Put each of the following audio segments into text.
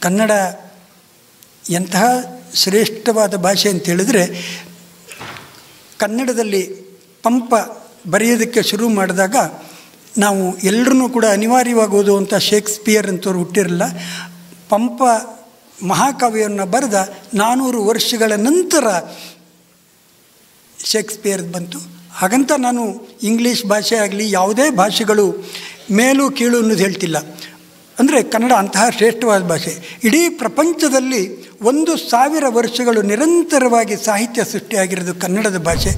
ಕನ್ನಡ ಎಂತಹ ಶ್ರೇಷ್ಠವಾದ ಭಾಷೆ ಅಂತ ಹೇಳಿದರೆ ಕನ್ನಡದಲ್ಲಿ ಪಂಪ ಬರೆಯೋದಕ್ಕೆ ಶುರು ಮಾಡಿದಾಗ ನಾವು ಎಲ್ಲರೂ ಕೂಡ ಅನಿವಾರ್ಯವಾಗಿ ಓದುವಂಥ ಶೇಕ್ಸ್ಪಿಯರ್ ಅಂತವ್ರು ಹುಟ್ಟಿರಲ್ಲ ಪಂಪ ಮಹಾಕಾವ್ಯವನ್ನು ಬರೆದ ನಾನ್ನೂರು ವರ್ಷಗಳ ನಂತರ ಶೇಕ್ಸ್ಪಿಯರ್ ಬಂತು ಹಾಗಂತ ನಾನು ಇಂಗ್ಲೀಷ್ ಭಾಷೆ ಆಗಲಿ ಯಾವುದೇ ಭಾಷೆಗಳು ಮೇಲು ಕೀಳು ಅನ್ನೋದು ಹೇಳ್ತಿಲ್ಲ ಅಂದರೆ ಕನ್ನಡ ಅಂತಹ ಶ್ರೇಷ್ಠವಾದ ಭಾಷೆ ಇಡೀ ಪ್ರಪಂಚದಲ್ಲಿ ಒಂದು ಸಾವಿರ ವರ್ಷಗಳು ನಿರಂತರವಾಗಿ ಸಾಹಿತ್ಯ ಸೃಷ್ಟಿಯಾಗಿರೋದು ಕನ್ನಡದ ಭಾಷೆ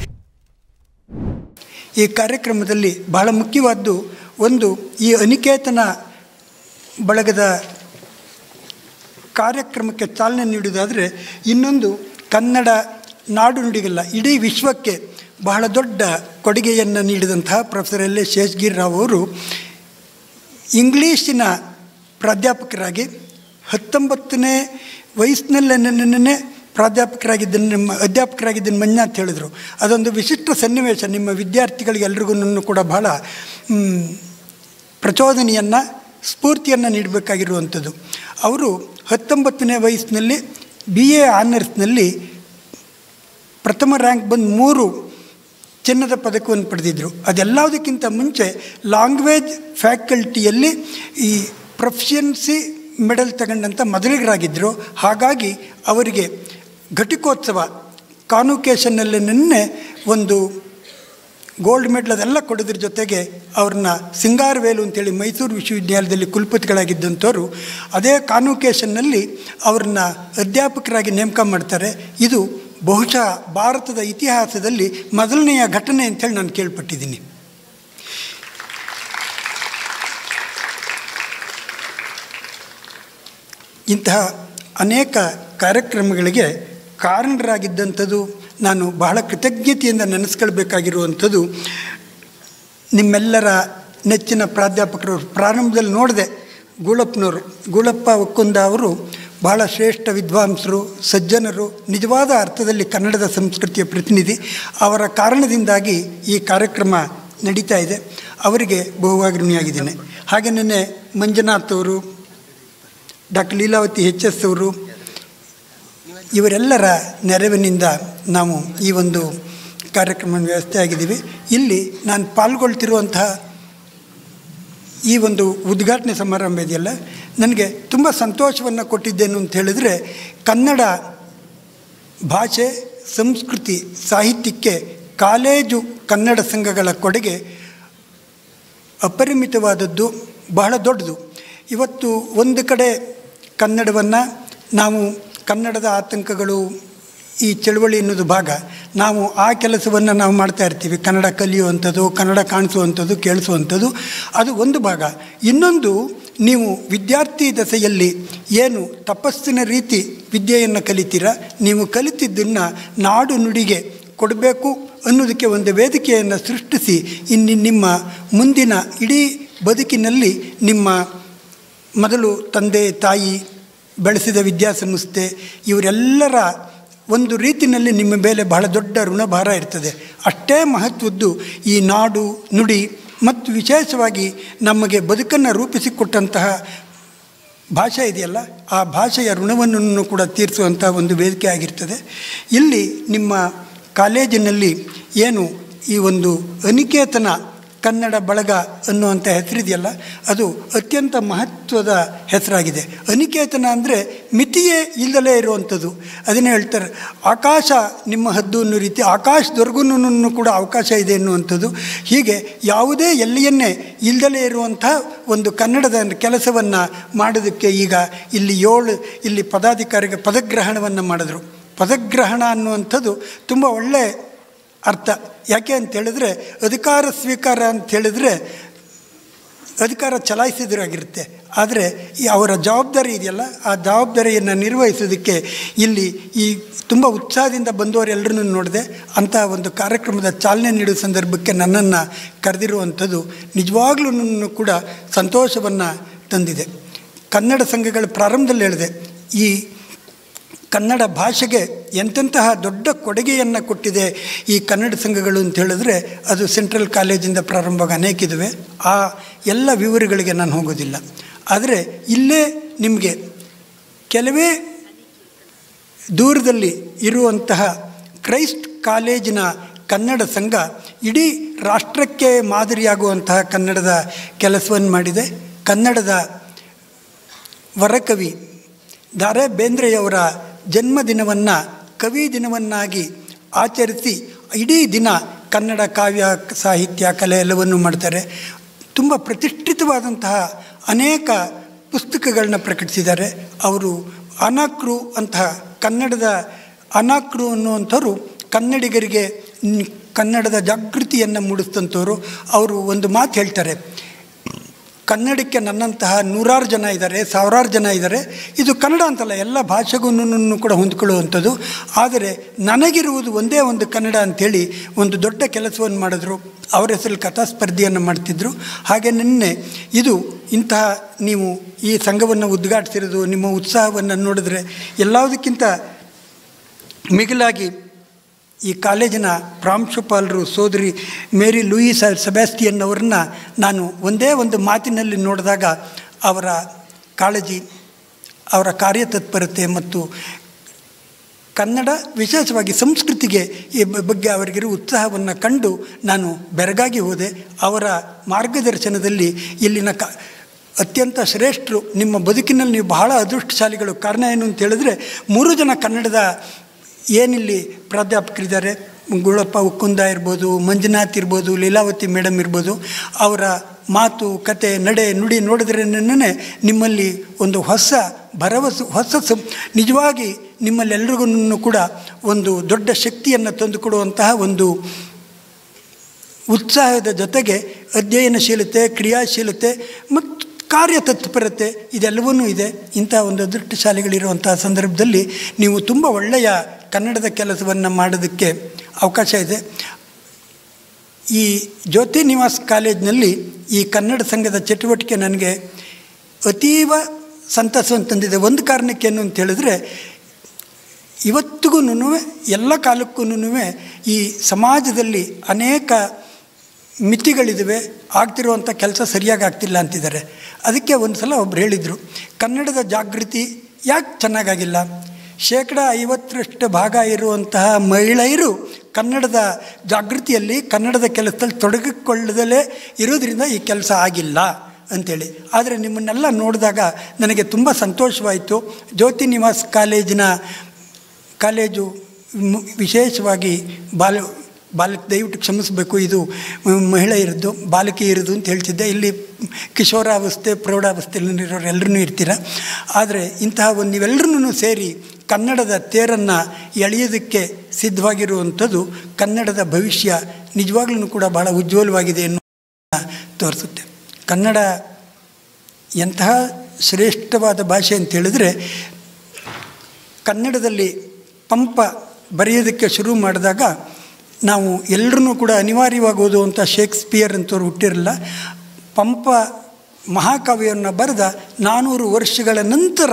ಈ ಕಾರ್ಯಕ್ರಮದಲ್ಲಿ ಬಹಳ ಮುಖ್ಯವಾದ್ದು ಒಂದು ಈ ಅನಿಕೇತನ ಬಳಗದ ಕಾರ್ಯಕ್ರಮಕ್ಕೆ ಚಾಲನೆ ನೀಡುವುದಾದರೆ ಇನ್ನೊಂದು ಕನ್ನಡ ನಾಡು ನುಡಿಗಲ್ಲ ಇಡೀ ವಿಶ್ವಕ್ಕೆ ಬಹಳ ದೊಡ್ಡ ಕೊಡುಗೆಯನ್ನು ನೀಡಿದಂತಹ professor L S Sheshagiri Rao ಅವರು ಇಂಗ್ಲೀಷಿನ ಪ್ರಾಧ್ಯಾಪಕರಾಗಿ ಹತ್ತೊಂಬತ್ತನೇ ವಯಸ್ಸಿನಲ್ಲೇ ಪ್ರಾಧ್ಯಾಪಕರಾಗಿದ್ದನ್ನು ನಿಮ್ಮ ಅಧ್ಯಾಪಕರಾಗಿದ್ದನ್ನು ಮಂಜಾತ್ ಹೇಳಿದರು ಅದೊಂದು ವಿಶಿಷ್ಟ ಸನ್ನಿವೇಶ ನಿಮ್ಮ ವಿದ್ಯಾರ್ಥಿಗಳಿಗೆ ಎಲ್ರಿಗೂ ಕೂಡ ಬಹಳ ಪ್ರಚೋದನೆಯನ್ನು ಸ್ಫೂರ್ತಿಯನ್ನು ನೀಡಬೇಕಾಗಿರುವಂಥದ್ದು ಅವರು ಹತ್ತೊಂಬತ್ತನೇ ವಯಸ್ಸಿನಲ್ಲಿ ಬಿ ಎ ಆನರ್ಸ್ನಲ್ಲಿ ಪ್ರಥಮ ರ್ಯಾಂಕ್ ಬಂದು ಮೂರು ಚಿನ್ನದ ಪದಕವನ್ನು ಪಡೆದಿದ್ದರು ಅದೆಲ್ಲದಕ್ಕಿಂತ ಮುಂಚೆ ಲ್ಯಾಂಗ್ವೇಜ್ ಫ್ಯಾಕಲ್ಟಿಯಲ್ಲಿ ಈ ಪ್ರೊಫಿಷಿಯನ್ಸಿ ಮೆಡಲ್ ತಗೊಂಡಂಥ ಮೊದಲಿಗರಾಗಿದ್ದರು ಹಾಗಾಗಿ ಅವರಿಗೆ ಘಟಿಕೋತ್ಸವ ಕಾನ್ವೊಕೇಶನ್ನಲ್ಲಿ ನಿನ್ನೆ ಒಂದು ಗೋಲ್ಡ್ ಮೆಡಲ್ ಅದೆಲ್ಲ ಕೊಡೋದ್ರ ಜೊತೆಗೆ ಅವ್ರನ್ನ ಸಿಂಗಾರವೇಲು ಅಂತೇಳಿ ಮೈಸೂರು ವಿಶ್ವವಿದ್ಯಾಲಯದಲ್ಲಿ ಕುಲಪತಿಗಳಾಗಿದ್ದಂಥವ್ರು ಅದೇ ಕಾನ್ವೊಕೇಶನ್ನಲ್ಲಿ ಅವ್ರನ್ನ ಅಧ್ಯಾಪಕರಾಗಿ ನೇಮಕ ಮಾಡ್ತಾರೆ ಇದು ಬಹುಶಃ ಭಾರತದ ಇತಿಹಾಸದಲ್ಲಿ ಮೊದಲನೆಯ ಘಟನೆ ಅಂತೇಳಿ ನಾನು ಕೇಳ್ಪಟ್ಟಿದ್ದೀನಿ ಇಂತಹ ಅನೇಕ ಕಾರ್ಯಕ್ರಮಗಳಿಗೆ ಕಾರಣರಾಗಿದ್ದಂಥದ್ದು ನಾನು ಬಹಳ ಕೃತಜ್ಞತೆಯಿಂದ ನೆನೆಸ್ಕೊಳ್ಬೇಕಾಗಿರುವಂಥದ್ದು ನಿಮ್ಮೆಲ್ಲರ ನೆಚ್ಚಿನ ಪ್ರಾಧ್ಯಾಪಕರು ಪ್ರಾರಂಭದಲ್ಲಿ ನೋಡಿದೆ ಗೂಳಪ್ಪನವರು ಗೂಳಪ್ಪ ಒಕ್ಕುಂದ ಅವರು ಬಹಳ ಶ್ರೇಷ್ಠ ವಿದ್ವಾಂಸರು ಸಜ್ಜನರು ನಿಜವಾದ ಅರ್ಥದಲ್ಲಿ ಕನ್ನಡದ ಸಂಸ್ಕೃತಿಯ ಪ್ರತಿನಿಧಿ ಅವರ ಕಾರಣದಿಂದಾಗಿ ಈ ಕಾರ್ಯಕ್ರಮ ನಡೀತಾ ಇದೆ ಅವರಿಗೆ ಬಹುವಾಗಿ ಋಣಿಯಾಗಿದ್ದೇನೆ ಹಾಗೆ ನಿನ್ನೆ ಮಂಜುನಾಥ್ ಅವರು ಡಾಕ್ಟರ್ ಲೀಲಾವತಿ ಎಚ್ ಎಸ್ ಅವರು ಇವರೆಲ್ಲರ ನೆರವಿನಿಂದ ನಾವು ಈ ಒಂದು ಕಾರ್ಯಕ್ರಮ ವ್ಯವಸ್ಥೆ ಆಗಿದ್ದೀವಿ ಇಲ್ಲಿ ನಾನು ಪಾಲ್ಗೊಳ್ತಿರುವಂತಹ ಈ ಒಂದು ಉದ್ಘಾಟನೆ ಸಮಾರಂಭ ಇದೆಯಲ್ಲ ನನಗೆ ತುಂಬ ಸಂತೋಷವನ್ನು ಕೊಟ್ಟಿದ್ದೇನು ಅಂತ ಹೇಳಿದರೆ ಕನ್ನಡ ಭಾಷೆ ಸಂಸ್ಕೃತಿ ಸಾಹಿತ್ಯಕ್ಕೆ ಕಾಲೇಜು ಕನ್ನಡ ಸಂಘಗಳ ಕೊಡುಗೆ ಅಪರಿಮಿತವಾದದ್ದು ಬಹಳ ದೊಡ್ಡದು ಇವತ್ತು ಒಂದು ಕಡೆ ಕನ್ನಡವನ್ನು ನಾವು ಕನ್ನಡದ ಆತಂಕಗಳು ಈ ಚಳುವಳಿ ಅನ್ನೋದು ಭಾಗ ನಾವು ಆ ಕೆಲಸವನ್ನು ನಾವು ಮಾಡ್ತಾ ಇರ್ತೀವಿ ಕನ್ನಡ ಕಲಿಯುವಂಥದ್ದು ಕನ್ನಡ ಕಾಣಿಸುವಂಥದ್ದು ಕೇಳಿಸುವಂಥದ್ದು ಅದು ಒಂದು ಭಾಗ ಇನ್ನೊಂದು ನೀವು ವಿದ್ಯಾರ್ಥಿ ದಶೆಯಲ್ಲಿ ಏನು ತಪಸ್ಸಿನ ರೀತಿ ವಿದ್ಯೆಯನ್ನು ಕಲಿತೀರ ನೀವು ಕಲಿತಿದ್ದನ್ನು ನಾಡು ನುಡಿಗೆ ಕೊಡಬೇಕು ಅನ್ನೋದಕ್ಕೆ ಒಂದು ವೇದಿಕೆಯನ್ನು ಸೃಷ್ಟಿಸಿ ಇನ್ನು ನಿಮ್ಮ ಮುಂದಿನ ಇಡೀ ಬದುಕಿನಲ್ಲಿ ನಿಮ್ಮ ಮೊದಲು ತಂದೆ ತಾಯಿ ಬೆಳೆಸಿದ ವಿದ್ಯಾಸಂಸ್ಥೆ ಇವರೆಲ್ಲರ ಒಂದು ರೀತಿಯಲ್ಲಿ ನಿಮ್ಮ ಮೇಲೆ ಬಹಳ ದೊಡ್ಡ ಋಣಭಾರ ಇರ್ತದೆ ಅಷ್ಟೇ ಮಹತ್ವದ್ದು ಈ ನಾಡು ನುಡಿ ಮತ್ತು ವಿಶೇಷವಾಗಿ ನಮಗೆ ಬದುಕನ್ನು ರೂಪಿಸಿಕೊಟ್ಟಂತಹ ಭಾಷೆ ಇದೆಯಲ್ಲ ಆ ಭಾಷೆಯ ಋಣವನ್ನು ಕೂಡ ತೀರಿಸುವಂಥ ಒಂದು ವೇದಿಕೆ ಆಗಿರ್ತದೆ ಇಲ್ಲಿ ನಿಮ್ಮ ಕಾಲೇಜಿನಲ್ಲಿ ಏನು ಈ ಒಂದು ಅನಿಕೇತನ ಕನ್ನಡ ಬಳಗ ಅನ್ನುವಂಥ ಹೆಸರಿದೆಯಲ್ಲ ಅದು ಅತ್ಯಂತ ಮಹತ್ವದ ಹೆಸರಾಗಿದೆ ಅನಿಕೇತನ ಅಂದರೆ ಮಿತಿಯೇ ಇಲ್ಲದಲೇ ಇರುವಂಥದ್ದು ಅದನ್ನೇ ಹೇಳ್ತಾರೆ ಆಕಾಶ ನಿಮ್ಮ ಹದ್ದು ಅನ್ನೋ ರೀತಿ ಆಕಾಶದವರೆಗೂ ಕೂಡ ಅವಕಾಶ ಇದೆ ಅನ್ನುವಂಥದ್ದು ಹೀಗೆ ಯಾವುದೇ ಎಲ್ಲಿಯನ್ನೇ ಇಲ್ಲದಲೇ ಇರುವಂಥ ಒಂದು ಕನ್ನಡದ ಕೆಲಸವನ್ನು ಮಾಡೋದಕ್ಕೆ ಈಗ ಇಲ್ಲಿ ಏಳು ಇಲ್ಲಿ ಪದಾಧಿಕಾರಿಗೆ ಪದಗ್ರಹಣವನ್ನು ಮಾಡಿದ್ರು ಪದಗ್ರಹಣ ಅನ್ನುವಂಥದ್ದು ತುಂಬ ಒಳ್ಳೆಯ ಅರ್ಥ ಯಾಕೆ ಅಂತ ಹೇಳಿದ್ರೆ ಅಧಿಕಾರ ಸ್ವೀಕಾರ ಅಂತ ಹೇಳಿದ್ರೆ ಅಧಿಕಾರ ಚಲಾಯಿಸಿದ್ರಾಗಿರುತ್ತೆ ಆದರೆ ಈ ಅವರ ಜವಾಬ್ದಾರಿ ಇದೆಯಲ್ಲ ಆ ಜವಾಬ್ದಾರಿಯನ್ನು ನಿರ್ವಹಿಸೋದಕ್ಕೆ ಇಲ್ಲಿ ಈ ತುಂಬ ಉತ್ಸಾಹದಿಂದ ಬಂದವರೆಲ್ಲರನ್ನೂ ನೋಡಿದೆ ಅಂಥ ಒಂದು ಕಾರ್ಯಕ್ರಮದ ಚಾಲನೆ ನೀಡುವ ಸಂದರ್ಭಕ್ಕೆ ನನ್ನನ್ನು ಕರೆದಿರುವಂಥದ್ದು ನಿಜವಾಗ್ಲೂ ಕೂಡ ಸಂತೋಷವನ್ನು ತಂದಿದೆ ಕನ್ನಡ ಸಂಘಗಳ ಪ್ರಾರಂಭದಲ್ಲಿ ಹೇಳಿದೆ ಈ ಕನ್ನಡ ಭಾಷೆಗೆ ಎಂತೆಂತಹ ದೊಡ್ಡ ಕೊಡುಗೆಯನ್ನು ಕೊಟ್ಟಿದೆ ಈ ಕನ್ನಡ ಸಂಘಗಳು ಅಂತ ಹೇಳಿದ್ರೆ ಅದು ಸೆಂಟ್ರಲ್ ಕಾಲೇಜಿಂದ ಪ್ರಾರಂಭ ಅನೇಕಿದ್ದಾವೆ ಆ ಎಲ್ಲ ವಿವರಗಳಿಗೆ ನಾನು ಹೋಗೋದಿಲ್ಲ ಆದರೆ ಇಲ್ಲೇ ನಿಮಗೆ ಕೆಲವೇ ದೂರದಲ್ಲಿ ಇರುವಂತಹ ಕ್ರೈಸ್ಟ್ ಕಾಲೇಜಿನ ಕನ್ನಡ ಸಂಘ ಇಡೀ ರಾಷ್ಟ್ರಕ್ಕೆ ಮಾದರಿಯಾಗುವಂತಹ ಕನ್ನಡದ ಕೆಲಸವನ್ನು ಮಾಡಿದೆ ಕನ್ನಡದ ವರಕವಿ ದಾರೆ ಬೇಂದ್ರೆಯವರ ಜನ್ಮದಿನವನ್ನು ಕವಿ ದಿನವನ್ನಾಗಿ ಆಚರಿಸಿ ಇಡೀ ದಿನ ಕನ್ನಡ ಕಾವ್ಯ ಸಾಹಿತ್ಯ ಕಲೆ ಎಲ್ಲವನ್ನು ಮಾಡ್ತಾರೆ ತುಂಬ ಪ್ರತಿಷ್ಠಿತವಾದಂತಹ ಅನೇಕ ಪುಸ್ತಕಗಳನ್ನ ಪ್ರಕಟಿಸಿದ್ದಾರೆ ಅವರು ಅನಾಕ್ರು ಅಂತಹ ಕನ್ನಡದ ಅನಾಕ್ರು ಅನ್ನುವಂಥವ್ರು ಕನ್ನಡಿಗರಿಗೆ ನ್- ಕನ್ನಡದ ಜಾಗೃತಿಯನ್ನು ಮೂಡಿಸಿದಂಥವ್ರು ಅವರು ಒಂದು ಮಾತು ಹೇಳ್ತಾರೆ ಕನ್ನಡಕ್ಕೆ ನನ್ನಂತಹ ನೂರಾರು ಜನ ಇದ್ದಾರೆ ಸಾವಿರಾರು ಜನ ಇದ್ದಾರೆ ಇದು ಕನ್ನಡ ಅಂತಲ್ಲ ಎಲ್ಲ ಭಾಷೆಗೂ ಕೂಡ ಹೊಂದ್ಕೊಳ್ಳುವಂಥದ್ದು ಆದರೆ ನನಗಿರುವುದು ಒಂದೇ ಒಂದು ಕನ್ನಡ ಅಂಥೇಳಿ ಒಂದು ದೊಡ್ಡ ಕೆಲಸವನ್ನು ಮಾಡಿದ್ರು ಅವರ ಹೆಸರಲ್ಲಿ ಕಥಾ ಸ್ಪರ್ಧೆಯನ್ನು ಮಾಡ್ತಿದ್ರು ಹಾಗೆ ನಿನ್ನೆ ಇದು ಇಂತಹ ನೀವು ಈ ಸಂಘವನ್ನು ಉದ್ಘಾಟಿಸಿರೋದು ನಿಮ್ಮ ಉತ್ಸಾಹವನ್ನು ನೋಡಿದ್ರೆ ಎಲ್ಲದಕ್ಕಿಂತ ಮಿಗಿಲಾಗಿ ಈ ಕಾಲೇಜಿನ ಪ್ರಾಂಶುಪಾಲರು ಸೋದರಿ ಮೇರಿ ಲೂಯಿಸ್ ಸೆಬಾಸ್ಟಿಯನ್ ಅವರನ್ನ ನಾನು ಒಂದೇ ಒಂದು ಮಾತಿನಲ್ಲಿ ನೋಡಿದಾಗ ಅವರ ಕಾಳಜಿ ಅವರ ಕಾರ್ಯತತ್ಪರತೆ ಮತ್ತು ಕನ್ನಡ ವಿಶೇಷವಾಗಿ ಸಂಸ್ಕೃತಿಗೆ ಈ ಬ- ಬಗ್ಗೆ ಅವರಿಗಿರುವ ಉತ್ಸಾಹವನ್ನು ಕಂಡು ನಾನು ಬೆರಗಾಗಿ ಹೋದೆ ಅವರ ಮಾರ್ಗದರ್ಶನದಲ್ಲಿ ಇಲ್ಲಿನ ಕ ಅತ್ಯಂತ ಶ್ರೇಷ್ಠರು ನಿಮ್ಮ ಬದುಕಿನಲ್ಲಿ ನೀವು ಬಹಳ ಅದೃಷ್ಟಶಾಲಿಗಳು ಕಾರಣ ಏನು ಅಂತ ಹೇಳಿದ್ರೆ ಮೂರು ಜನ ಕನ್ನಡದ ಏನಿಲ್ಲಿ ಪ್ರಾಧ್ಯಾಪಕರಿದ್ದಾರೆ ಗುಳಪ್ಪ ಉಕ್ಕುಂದ ಇರ್ಬೋದು ಮಂಜುನಾಥ್ ಇರ್ಬೋದು ಲೀಲಾವತಿ ಮೇಡಮ್ ಇರ್ಬೋದು ಅವರ ಮಾತು ಕತೆ ನಡೆ ನುಡಿ ನೋಡಿದ್ರೆ ನಿಮ್ಮಲ್ಲಿ ಒಂದು ಹೊಸ ಭರವಸೆ ಹೊಸ ಸಂ ನಿಜವಾಗಿ ನಿಮ್ಮಲ್ಲೆಲ್ರಿಗೂ ಕೂಡ ಒಂದು ದೊಡ್ಡ ಶಕ್ತಿಯನ್ನು ತಂದುಕೊಡುವಂತಹ ಒಂದು ಉತ್ಸಾಹದ ಜೊತೆಗೆ ಅಧ್ಯಯನಶೀಲತೆ ಕ್ರಿಯಾಶೀಲತೆ ಮತ್ತು ಕಾರ್ಯತತ್ಪರತೆ ಇದೆಲ್ಲವನ್ನೂ ಇದೆ ಇಂಥ ಒಂದು ಅದೃಷ್ಟಶಾಲಿಗಳಿರುವಂತಹ ಸಂದರ್ಭದಲ್ಲಿ ನೀವು ತುಂಬ ಒಳ್ಳೆಯ ಕನ್ನಡದ ಕೆಲಸವನ್ನು ಮಾಡೋದಕ್ಕೆ ಅವಕಾಶ ಇದೆ ಈ ಜ್ಯೋತಿ ನಿವಾಸ್ ಕಾಲೇಜಿನಲ್ಲಿ ಈ ಕನ್ನಡ ಸಂಘದ ಚಟುವಟಿಕೆ ನನಗೆ ಅತೀವ ಸಂತಸವನ್ನು ತಂದಿದೆ ಒಂದು ಕಾರಣಕ್ಕೆ ಏನು ಅಂತ ಹೇಳಿದ್ರೆ ಇವತ್ತಿಗೂ ಎಲ್ಲ ಕಾಲಕ್ಕೂ ಈ ಸಮಾಜದಲ್ಲಿ ಅನೇಕ ಮಿತಿಗಳಿವೆ ಆಗ್ತಿರುವಂಥ ಕೆಲಸ ಸರಿಯಾಗಿ ಆಗ್ತಿಲ್ಲ ಅಂತಿದ್ದಾರೆ ಅದಕ್ಕೆ ಒಂದು ಸಲ ಒಬ್ರು ಹೇಳಿದರು ಕನ್ನಡದ ಜಾಗೃತಿ ಯಾಕೆ ಚೆನ್ನಾಗಾಗಿಲ್ಲ ಶೇಕಡ ಐವತ್ತರಷ್ಟು ಭಾಗ ಇರುವಂತಹ ಮಹಿಳೆಯರು ಕನ್ನಡದ ಜಾಗೃತಿಯಲ್ಲಿ ಕನ್ನಡದ ಕೆಲಸದಲ್ಲಿ ತೊಡಗಿಕೊಳ್ಳದಲೇ ಇರೋದ್ರಿಂದ ಈ ಕೆಲಸ ಆಗಿಲ್ಲ ಅಂಥೇಳಿ ಆದರೆ ನಿಮ್ಮನ್ನೆಲ್ಲ ನೋಡಿದಾಗ ನನಗೆ ತುಂಬ ಸಂತೋಷವಾಯಿತು ಜ್ಯೋತಿ ನಿವಾಸ್ ಕಾಲೇಜಿನ ಕಾಲೇಜು ಮ್- ವಿಶೇಷವಾಗಿ ಬಾಲ ಬಾಲಕ ದಯವಿಟ್ಟು ಕ್ಷಮಿಸಬೇಕು ಇದು ಮ್- ಮಹಿಳೆಯರದ್ದು ಬಾಲಕಿಯರದು ಅಂತ ಹೇಳ್ತಿದ್ದೆ ಇಲ್ಲಿ ಕಿಶೋರಾವಸ್ಥೆ ಪ್ರೌಢಾವಸ್ಥೆಯಲ್ಲಿರೋರು ಎಲ್ಲರೂ ಇರ್ತೀರ ಆದರೆ ಇಂತಹ ಒಂದು ನೀವೆಲ್ಲರೂ ಸೇರಿ ಕನ್ನಡದ ತೇರನ್ನು ಎಳೆಯೋದಕ್ಕೆ ಸಿದ್ಧವಾಗಿರುವಂಥದ್ದು ಕನ್ನಡದ ಭವಿಷ್ಯ ನಿಜವಾಗ್ಲೂ ಕೂಡ ಬಹಳ ಉಜ್ವಲವಾಗಿದೆ ಎನ್ನುವ ತೋರಿಸುತ್ತೆ ಕನ್ನಡ ಎಂತಹ ಶ್ರೇಷ್ಠವಾದ ಭಾಷೆ ಅಂತ ಹೇಳಿದ್ರೆ ಕನ್ನಡದಲ್ಲಿ ಪಂಪ ಬರೆಯೋದಕ್ಕೆ ಶುರು ಮಾಡಿದಾಗ ನಾವು ಎಲ್ಲರೂ ಕೂಡ ಅನಿವಾರ್ಯವಾಗಿ ಓದುವಂಥ ಶೇಕ್ಸ್ಪಿಯರ್ ಅಂತವ್ರು ಹುಟ್ಟಿರಲಿಲ್ಲ ಪಂಪ ಮಹಾಕಾವ್ಯವನ್ನು ಬರೆದ ನಾನ್ನೂರು ವರ್ಷಗಳ ನಂತರ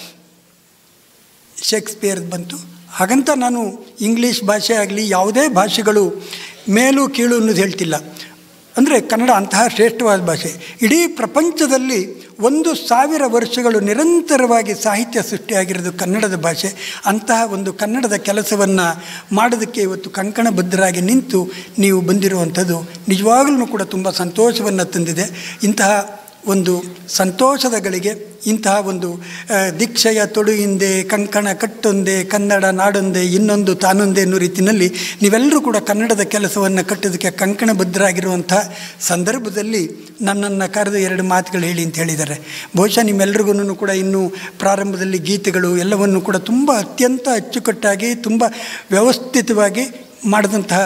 ಶೇಕ್ಸ್ಪಿಯರ್ ಬಂತು ಹಾಗಂತ ನಾನು ಇಂಗ್ಲೀಷ್ ಭಾಷೆ ಆಗಲಿ ಯಾವುದೇ ಭಾಷೆಗಳು ಮೇಲು ಕೀಳು ಅನ್ನೋದು ಹೇಳ್ತಿಲ್ಲ ಅಂದರೆ ಕನ್ನಡ ಅಂತಹ ಶ್ರೇಷ್ಠವಾದ ಭಾಷೆ ಇಡೀ ಪ್ರಪಂಚದಲ್ಲಿ ಒಂದು ಸಾವಿರ ವರ್ಷಗಳು ನಿರಂತರವಾಗಿ ಸಾಹಿತ್ಯ ಸೃಷ್ಟಿಯಾಗಿರೋದು ಕನ್ನಡದ ಭಾಷೆ ಅಂತಹ ಒಂದು ಕನ್ನಡದ ಕೆಲಸವನ್ನು ಮಾಡೋದಕ್ಕೆ ಇವತ್ತು ಕಂಕಣಬದ್ಧರಾಗಿ ನಿಂತು ನೀವು ಬಂದಿರುವಂಥದ್ದು ನಿಜವಾಗಲೂ ಕೂಡ ತುಂಬ ಸಂತೋಷವನ್ನು ತಂದಿದೆ ಇಂತಹ ಒಂದು ಸಂತೋಷದ ಗಳಿಗೆ ಇಂತಹ ಒಂದು ಆ, ದೀಕ್ಷೆಯ ತೊಡು ಹಿಂದೆ ಕಂಕಣ ಕಟ್ಟೊಂದೆ ಕನ್ನಡ ನಾಡೊಂದೆ ಇನ್ನೊಂದು ತಾನೊಂದೆ ಅನ್ನೋ ರೀತಿಯಲ್ಲಿ ನೀವೆಲ್ಲರೂ ಕೂಡ ಕನ್ನಡದ ಕೆಲಸವನ್ನು ಕಟ್ಟೋದಕ್ಕೆ ಕಂಕಣಬದ್ಧರಾಗಿರುವಂಥ ಸಂದರ್ಭದಲ್ಲಿ ನನ್ನನ್ನು ಕರೆದು ಎರಡು ಮಾತುಗಳು ಹೇಳಿ ಅಂತ ಹೇಳಿದ್ದಾರೆ ಬಹುಶಃ ನಿಮ್ಮೆಲ್ರಿಗೂ ಕೂಡ ಇನ್ನೂ ಪ್ರಾರಂಭದಲ್ಲಿ ಗೀತೆಗಳು ಎಲ್ಲವನ್ನು ಕೂಡ ತುಂಬ ಅತ್ಯಂತ ಅಚ್ಚುಕಟ್ಟಾಗಿ ತುಂಬ ವ್ಯವಸ್ಥಿತವಾಗಿ ಮಾಡಿದಂತಹ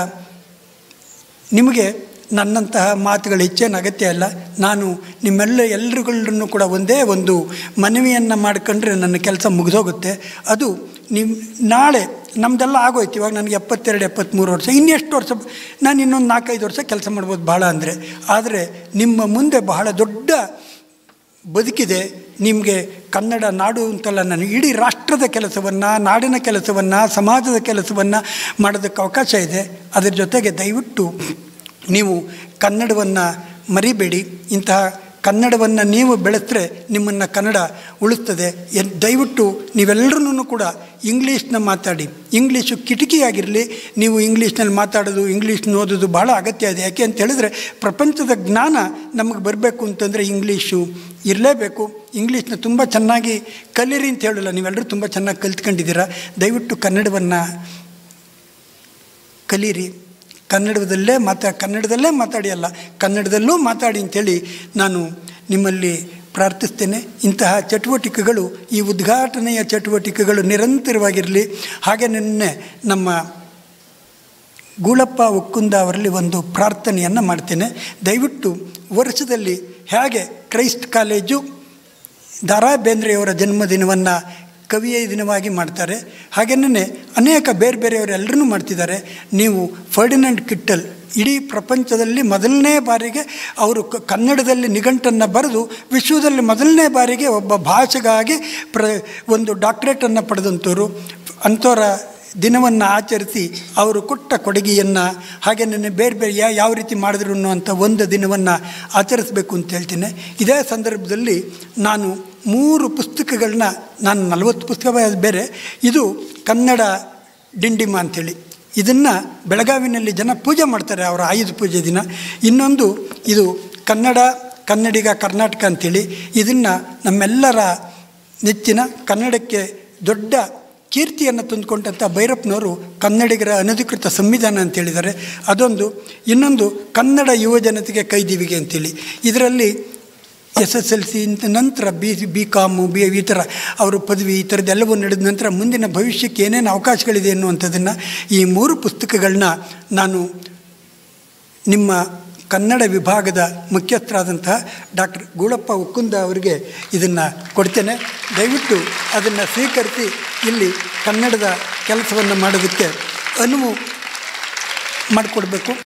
ನಿಮಗೆ ನನ್ನಂತಹ ಮಾತುಗಳು ಹೆಚ್ಚೇನು ಅಗತ್ಯ ಇಲ್ಲ ನಾನು ನಿಮ್ಮೆಲ್ಲ ಎಲ್ರುಗಳನ್ನು ಕೂಡ ಒಂದೇ ಒಂದು ಮನವಿಯನ್ನು ಮಾಡ್ಕೊಂಡ್ರೆ ನನ್ನ ಕೆಲಸ ಮುಗಿದೋಗುತ್ತೆ ಅದು ನಿಮ್ಮ ನಾಳೆ ನಮ್ಮದೆಲ್ಲ ಆಗೋಯ್ತು ಇವಾಗ ನನಗೆ ಎಪ್ಪತ್ತೆರಡು ಎಪ್ಪತ್ತ್ಮೂರು ವರ್ಷ ಇನ್ನೆಷ್ಟು ವರ್ಷ ನಾನು ಇನ್ನೊಂದು ನಾಲ್ಕೈದು ವರ್ಷ ಕೆಲಸ ಮಾಡ್ಬೋದು ಭಾಳ ಅಂದರೆ ಆದರೆ ನಿಮ್ಮ ಮುಂದೆ ಬಹಳ ದೊಡ್ಡ ಬದುಕಿದೆ ನಿಮಗೆ ಕನ್ನಡ ನಾಡು ಅಂತಲ್ಲ ನಾನು ಇಡೀ ರಾಷ್ಟ್ರದ ಕೆಲಸವನ್ನು ನಾಡಿನ ಕೆಲಸವನ್ನು ಸಮಾಜದ ಕೆಲಸವನ್ನು ಮಾಡೋದಕ್ಕೆ ಅವಕಾಶ ಇದೆ ಅದರ ಜೊತೆಗೆ ದಯವಿಟ್ಟು ನೀವು ಕನ್ನಡವನ್ನು ಮರಿಬೇಡಿ ಇಂತಹ ಕನ್ನಡವನ್ನು ನೀವು ಬೆಳೆಸಿದ್ರೆ ನಿಮ್ಮನ್ನು ಕನ್ನಡ ಉಳಿಸ್ತದೆ ಎನ್ ದಯವಿಟ್ಟು ನೀವೆಲ್ಲರೂ ಕೂಡ ಇಂಗ್ಲೀಷ್ನ ಮಾತಾಡಿ ಇಂಗ್ಲೀಷು ಕಿಟಕಿಯಾಗಿರಲಿ ನೀವು ಇಂಗ್ಲೀಷ್ನಲ್ಲಿ ಮಾತಾಡೋದು ಇಂಗ್ಲೀಷ್ನ ಓದೋದು ಭಾಳ ಅಗತ್ಯ ಇದೆ ಯಾಕೆ ಅಂತ ಹೇಳಿದ್ರೆ ಪ್ರಪಂಚದ ಜ್ಞಾನ ನಮಗೆ ಬರಬೇಕು ಅಂತಂದರೆ ಇಂಗ್ಲೀಷು ಇರಲೇಬೇಕು ಇಂಗ್ಲೀಷ್ನ ತುಂಬ ಚೆನ್ನಾಗಿ ಕಲೀರಿ ಅಂತ ಹೇಳಲ್ಲ ನೀವೆಲ್ಲರೂ ತುಂಬ ಚೆನ್ನಾಗಿ ಕಲ್ತ್ಕೊಂಡಿದ್ದೀರಾ ದಯವಿಟ್ಟು ಕನ್ನಡವನ್ನು ಕಲೀರಿ ಕನ್ನಡದಲ್ಲೇ ಮಾತಾ ಕನ್ನಡದಲ್ಲೇ ಮಾತಾಡಿ ಅಲ್ಲ ಕನ್ನಡದಲ್ಲೂ ಮಾತಾಡಿ ಅಂಥೇಳಿ ನಾನು ನಿಮ್ಮಲ್ಲಿ ಪ್ರಾರ್ಥಿಸ್ತೇನೆ ಇಂತಹ ಚಟುವಟಿಕೆಗಳು ಈ ಉದ್ಘಾಟನೆಯ ಚಟುವಟಿಕೆಗಳು ನಿರಂತರವಾಗಿರಲಿ ಹಾಗೆ ನಿನ್ನೆ ನಮ್ಮ ಗೂಳಪ್ಪ ಒಕ್ಕುಂದ ಅವರಲ್ಲಿ ಒಂದು ಪ್ರಾರ್ಥನೆಯನ್ನು ಮಾಡ್ತೇನೆ ದಯವಿಟ್ಟು ವರ್ಷದಲ್ಲಿ ಹೇಗೆ ಕ್ರೈಸ್ಟ್ ಕಾಲೇಜು ದಾರಾ ಬೇಂದ್ರೆಯವರ ಜನ್ಮದಿನವನ್ನು ಕವಿಯ ದಿನವಾಗಿ ಮಾಡ್ತಾರೆ ಹಾಗೆಯೇ ಅನೇಕ ಬೇರೆ ಬೇರೆಯವರೆಲ್ಲರೂ ಮಾಡ್ತಿದ್ದಾರೆ ನೀವು ಫರ್ಡಿನೆಂಟ್ ಕಿಟ್ಟಲ್ ಇಡೀ ಪ್ರಪಂಚದಲ್ಲಿ ಮೊದಲನೇ ಬಾರಿಗೆ ಅವರು ಕ- ಕನ್ನಡದಲ್ಲಿ ನಿಘಂಟನ್ನು ಬರೆದು ವಿಶ್ವದಲ್ಲಿ ಮೊದಲನೇ ಬಾರಿಗೆ ಒಬ್ಬ ಭಾಷೆಗಾಗಿ ಪ್ರ ಒಂದು ಡಾಕ್ಟ್ರೇಟನ್ನು ಪಡೆದಂಥವ್ರು ಅಂಥವರ ದಿನವನ್ನು ಆಚರಿಸಿ ಅವರು ಕೊಟ್ಟ ಕೊಡುಗೆಯನ್ನು ಹಾಗೆ ನನ್ನ ಬೇರೆ ಬೇರೆ ಯಾ ಯಾವ ರೀತಿ ಮಾಡಿದ್ರು ಅನ್ನುವಂಥ ಒಂದು ದಿನವನ್ನು ಆಚರಿಸಬೇಕು ಅಂತ ಹೇಳ್ತೀನಿ ಇದೇ ಸಂದರ್ಭದಲ್ಲಿ ನಾನು ಮೂರು ಪುಸ್ತಕಗಳನ್ನ ನಾನು ನಲವತ್ತು ಪುಸ್ತಕ ಬೇರೆ ಇದು ಕನ್ನಡ ಡಿಂಡಿಮ ಅಂಥೇಳಿ ಇದನ್ನು ಬೆಳಗಾವಿನಲ್ಲಿ ಜನ ಪೂಜೆ ಮಾಡ್ತಾರೆ ಅವರ ಆಯುಧ ಪೂಜೆ ದಿನ ಇನ್ನೊಂದು ಇದು ಕನ್ನಡ ಕನ್ನಡಿಗ ಕರ್ನಾಟಕ ಅಂಥೇಳಿ ಇದನ್ನು ನಮ್ಮೆಲ್ಲರ ನೆಚ್ಚಿನ ಕನ್ನಡಕ್ಕೆ ದೊಡ್ಡ ಕೀರ್ತಿಯನ್ನು ತಂದುಕೊಂಡಂಥ ಭೈರಪ್ಪನವರು ಕನ್ನಡಿಗರ ಅನಧಿಕೃತ ಸಂವಿಧಾನ ಅಂತ ಹೇಳಿದ್ದಾರೆ ಅದೊಂದು ಇನ್ನೊಂದು ಕನ್ನಡ ಯುವ ಜನತೆಗೆ ಕೈದಿವಿಗೆ ಅಂತೇಳಿ ಇದರಲ್ಲಿ ಎಸ್ ಎಸ್ ಎಲ್ ಸಿ ನಂತರ ಬಿ ಬಿ ಕಾಮು ಬಿ ಈ ಥರ ಅವರು ಪದವಿ ಈ ಥರದ್ದೆಲ್ಲವೂ ನಡೆದ ನಂತರ ಮುಂದಿನ ಭವಿಷ್ಯಕ್ಕೆ ಏನೇನು ಅವಕಾಶಗಳಿದೆ ಅನ್ನುವಂಥದ್ದನ್ನು ಈ ಮೂರು ಪುಸ್ತಕಗಳನ್ನ ನಾನು ನಿಮ್ಮ ಕನ್ನಡ ವಿಭಾಗದ ಮುಖ್ಯಸ್ಥರಾದಂತಹ ಡಾಕ್ಟರ್ ಗೂಳಪ್ಪ ಉಕ್ಕುಂದ ಅವರಿಗೆ ಇದನ್ನು ಕೊಡ್ತೇನೆ ದಯವಿಟ್ಟು ಅದನ್ನು ಸ್ವೀಕರಿಸಿ ಇಲ್ಲಿ ಕನ್ನಡದ ಕೆಲಸವನ್ನು ಮಾಡೋದಕ್ಕೆ ಅನುವು ಮಾಡಿಕೊಡ್ಬೇಕು